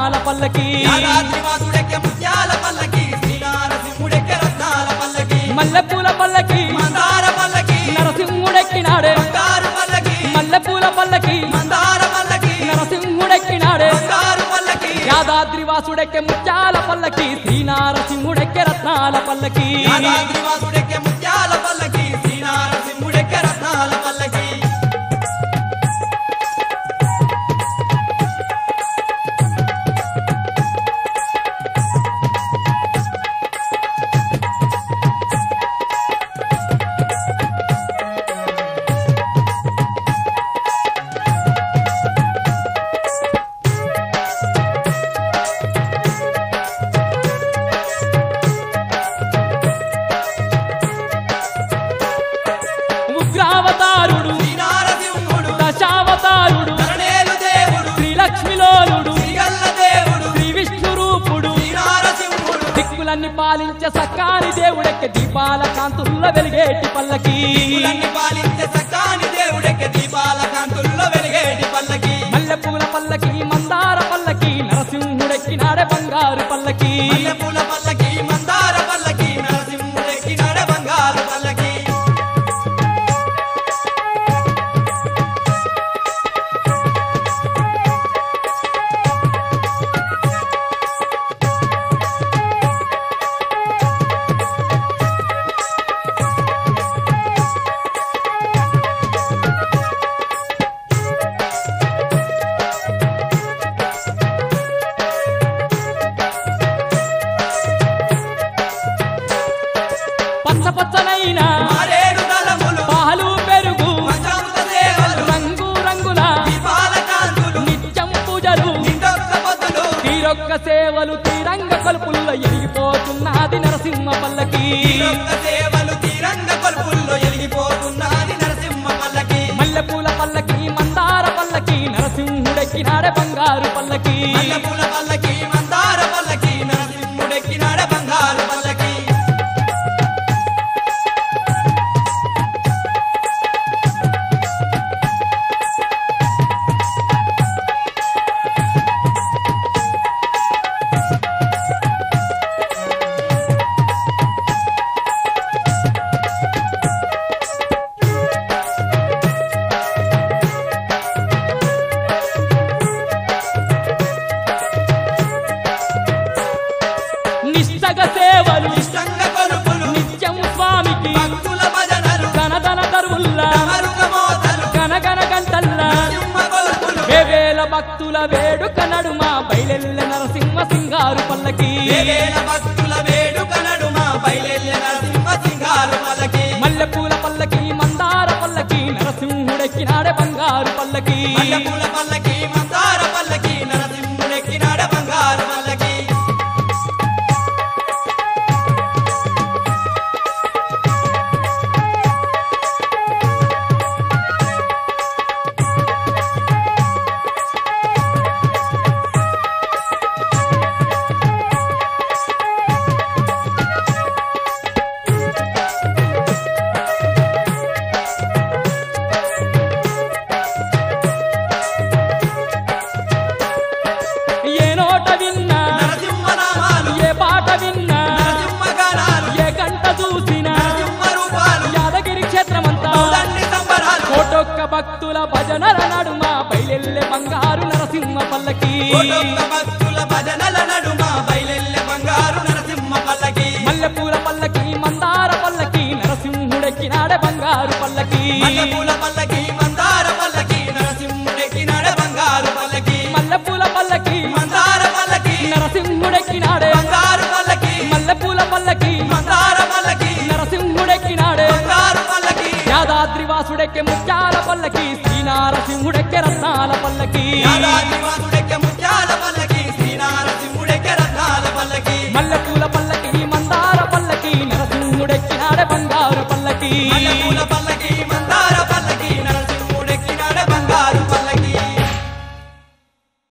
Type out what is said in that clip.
రత్నాల పల్లకి యాదాద్రివాసుడెక్కె ముత్యాల పల్లకి శ్రీనారసింహుడెక్కె రత్నాల పల్లకి మల్లెపూల పల్లకి మందార పల్లకి నరసింహుడెక్కినాడే బంగారు పల్లకి మల్లెపూల పల్లకి మందార పల్లకి నరసింహుడెక్కినాడే బంగారు పల్లకి యాదాద్రి వాసుడెక్కే ముత్యాల పల్లకి శ్రీనారసింహుడెక్కే రత్నాల పల్లకి యాదాద్రివాసుడెక్కె ముత్యాల పల్లకి శ్రీనారసింహుడెక్కె రత్నాల పల్లకి ఉగ్రావతారుడు శ్రీనారసింహుడు దశావతారుడు ధరణేలు దేవుడు శ్రీలక్ష్మిలోలుడు శ్రీగల్ల దేవుడు శ్రీ విష్ణు రూపుడు శ్రీనారసింహుడు దిక్కులన్నీ పాలించే సక్కాని దేవుడెక్కే దీపాల కాంతుల్లో వెలిగేటి పల్లకి కులన్ని పాలించే సకాని దేవుడెక్కె దీపాల కాంతుల్లో వెలిగేటి పల్లకి మల్లెపూల పల్లకి మందార పల్లకి నరసింహుడెక్కినాడే బంగారు పల్లకి మల్లెపూల పల్లకి మందార పల్లకి నరసింహుడెక్కినాడ బంగారు పల్లకి పచ్చ పచ్చనైన ఆరేడు తలములు పాలు పెరుగు పంచామృత సేవలు రంగు రంగుల దీపాల కాంతులు నిత్యం పూజలు నిండొక్క పొద్దులు తీరొక్క సేవలు తీరంగ కలుపుల్లో ఎరిగిపోతున్నది నరసింహ పల్లకి తీరొక్క సేవలు తీరంగ కొలుపుల్లో ఎలిగిపోతున్నది నరసింహ పల్లకి మల్లెపూల పల్లకి మందార పల్లకి నరసింహుడెక్కినాడే బంగారు పల్లకి మల్లెపూల పల్లకి మందార పల్లకి నరసింహుడెక్కినాడ బంగారు పల్లకి నిష్టగ సేవలు ఇష్టంగ కొలుపులు నిత్యం స్వామికి భక్తుల భజనలు ధనధన కరువుల్లా మరుగ మోతలు గనగన గంటల్లా సింహ కొలుపులు వేవేల భక్తుల వేడుక నడుమ బయలెల్ల నరసింహ సింగారు పల్లకి వేవేల భక్తుల వేడుక నడుమ బయలెల్లె నరసింహ సింగారు పల్లకి మల్లెపూల పల్లకి మందార పల్లకి నరసింహుడెక్కినాడే బంగారు పల్లకి మల్లెపూల పల్లకి మందార పల్లకి నరసింహుడెక్కినాడ బంగారు పల్లకి ఏ నోట విన్నా నరసింహ నామాలు ఏ పాట విన్నా నరసింహ గానాలు ఏ గంట చూసినా నరసింహ రూపాలు యాదగిరి క్షేత్రమంతా దండి సంబరాలు కోటొక్క భక్తుల భజనల నడుమ బయలెల్లె బంగారు నరసింహ పల్లకి కోటొక్క భక్తుల భజనల నడుమ బయలెల్లె బంగారు నరసింహ పల్లకి మల్లెపూల పల్లకి మందార పల్లకి నరసింహుడెక్కినాడే బంగారు పల్లకి మల్లెపూల పల్లకి మందార పల్లకి నరసింహుడెక్కినాడ బంగారు పల్లకి మల్లెపూల పల్లకి మందార పల్లకి నరసింహుడెక్కినాడే బంగారు పల్లకి మల్లెపూల పల్లకి మందార పల్లకి నరసింహుడెక్కినాడే బంగారు పల్లకి యాదాద్రి వాసుడెక్కే ముత్యాల పల్లకి శ్రీనారసింహుడెక్కే రత్నాల పల్లకి యాదాద్రివాసుడెక్కె ముత్యాల పల్లకి శ్రీనారసింహుడెక్కె రత్నాల పల్లకి మల్లెపూల పల్లకి మందార పల్లకి నరసింహుడెక్కినాడే బంగారు